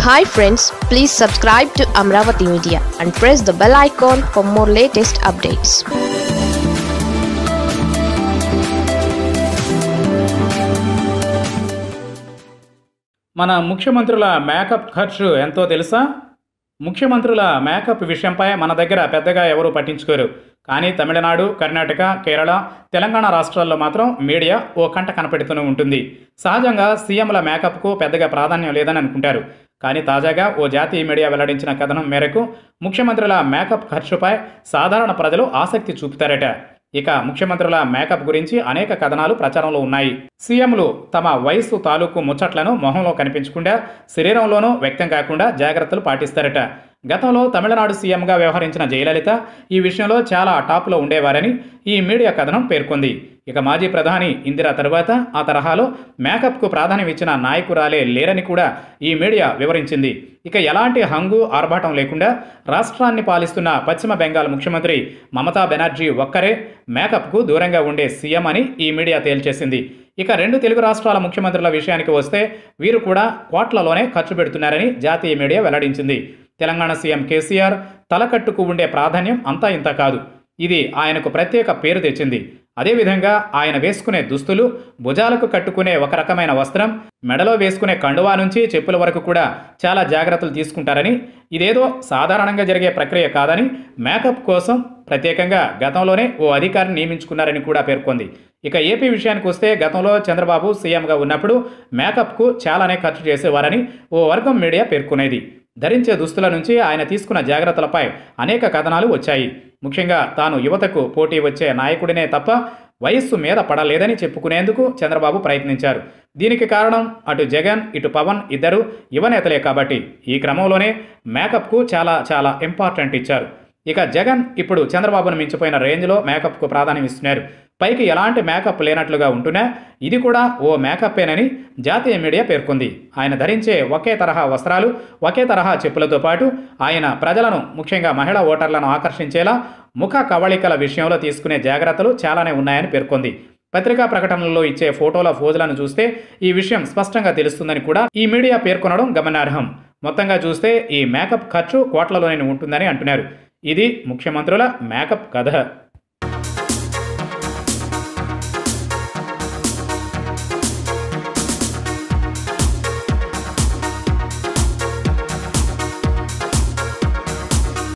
hi friends please subscribe to Amaravati media and press the bell icon for more latest updates మన ముఖ్యమంత్రుల makeup ఖర్చు ఎంతో తెలుసా ముఖ్యమంత్రుల మేకప్ విషయంపై మన దగ్గర పెద్దగా ఎవరూ పట్టించుకోరు కానీ తమిళనాడు కర్ణాటక కేరళ తెలంగాణ రాష్ట్రాల్లో మాత్రం మీడియా ఓ కంట కనపెడుతూనే ఉంటుంది సహజంగా సీఎంల మేకప్కు పెద్దగా ప్రాధాన్యం లేదని అనుకుంటారు కానీ తాజాగా ఓ జాతీయ మీడియా వెల్లడించిన కథనం మేరకు ముఖ్యమంత్రుల మేకప్ ఖర్చుపై సాధారణ ప్రజలు ఆసక్తి చూపుతారట ఇక ముఖ్యమంత్రుల మేకప్ గురించి అనేక కథనాలు ప్రచారంలో ఉన్నాయి సీఎంలు తమ వయస్సు తాలూకు ముచ్చట్లను మొహంలో కనిపించకుండా శరీరంలోనూ వ్యక్తం కాకుండా జాగ్రత్తలు పాటిస్తారట గతంలో తమిళనాడు సీఎంగా వ్యవహరించిన జయలలిత ఈ విషయంలో చాలా టాప్లో ఉండేవారని ఈ మీడియా కథనం పేర్కొంది ఇక మాజీ ప్రధాని ఇందిరా తరువాత ఆ తరహాలో మేకప్కు ప్రాధాన్యం ఇచ్చిన నాయకురాలే లేరని కూడా ఈ మీడియా వివరించింది ఇక ఎలాంటి హంగు ఆర్భాటం లేకుండా రాష్ట్రాన్ని పాలిస్తున్న పశ్చిమ బెంగాల్ ముఖ్యమంత్రి మమతా బెనర్జీ ఒక్కరే మేకప్కు దూరంగా ఉండే సీఎం అని ఈ మీడియా తేల్చేసింది ఇక రెండు తెలుగు రాష్ట్రాల ముఖ్యమంత్రుల విషయానికి వస్తే వీరు కూడా కోట్లలోనే ఖర్చు పెడుతున్నారని జాతీయ మీడియా వెల్లడించింది తెలంగాణ సీఎం కేసీఆర్ తలకట్టుకు ఉండే ప్రాధాన్యం అంతా ఇంత కాదు ఇది ఆయనకు ప్రత్యేక పేరు తెచ్చింది అదేవిధంగా ఆయన వేసుకునే దుస్తులు భుజాలకు కట్టుకునే ఒక రకమైన వస్త్రం మెడలో వేసుకునే కండువా నుంచి చెప్పుల వరకు కూడా చాలా జాగ్రత్తలు తీసుకుంటారని ఇదేదో సాధారణంగా జరిగే ప్రక్రియ కాదని మేకప్ కోసం ప్రత్యేకంగా గతంలోనే ఓ అధికారిని నియమించుకున్నారని కూడా పేర్కొంది ఇక ఏపీ విషయానికి వస్తే గతంలో చంద్రబాబు సీఎంగా ఉన్నప్పుడు మేకప్కు చాలానే ఖర్చు చేసేవారని ఓ వర్గం మీడియా పేర్కొనేది ధరించే దుస్తుల నుంచి ఆయన తీసుకున్న జాగ్రత్తలపై అనేక కథనాలు వచ్చాయి ముఖ్యంగా తాను యువతకు పోటీ వచ్చే నాయకుడినే తప్ప వయస్సు మీద పడలేదని చెప్పుకునేందుకు చంద్రబాబు ప్రయత్నించారు దీనికి కారణం అటు జగన్ ఇటు పవన్ ఇద్దరు యువనేతలే కాబట్టి ఈ క్రమంలోనే మేకప్కు చాలా చాలా ఇంపార్టెంట్ ఇచ్చారు ఇక జగన్ ఇప్పుడు చంద్రబాబును మించిపోయిన రేంజ్లో మేకప్కు ప్రాధాన్యం ఇస్తున్నారు పైకి ఎలాంటి మేకప్ లేనట్లుగా ఉంటున్నా ఇది కూడా ఓ మేకప్పేనని జాతీయ మీడియా పేర్కొంది ఆయన ధరించే ఒకే తరహా వస్త్రాలు ఒకే తరహా చెప్పులతో పాటు ఆయన ప్రజలను ముఖ్యంగా మహిళా ఓటర్లను ఆకర్షించేలా ముఖ కవళికల విషయంలో తీసుకునే జాగ్రత్తలు చాలానే ఉన్నాయని పేర్కొంది పత్రికా ప్రకటనల్లో ఇచ్చే ఫోటోల ఫోజులను చూస్తే ఈ విషయం స్పష్టంగా తెలుస్తుందని కూడా ఈ మీడియా పేర్కొనడం గమనార్హం మొత్తంగా చూస్తే ఈ మేకప్ ఖర్చు కోట్లలోనే ఉంటుందని అంటున్నారు ఇది ముఖ్యమంత్రుల మేకప్ కథ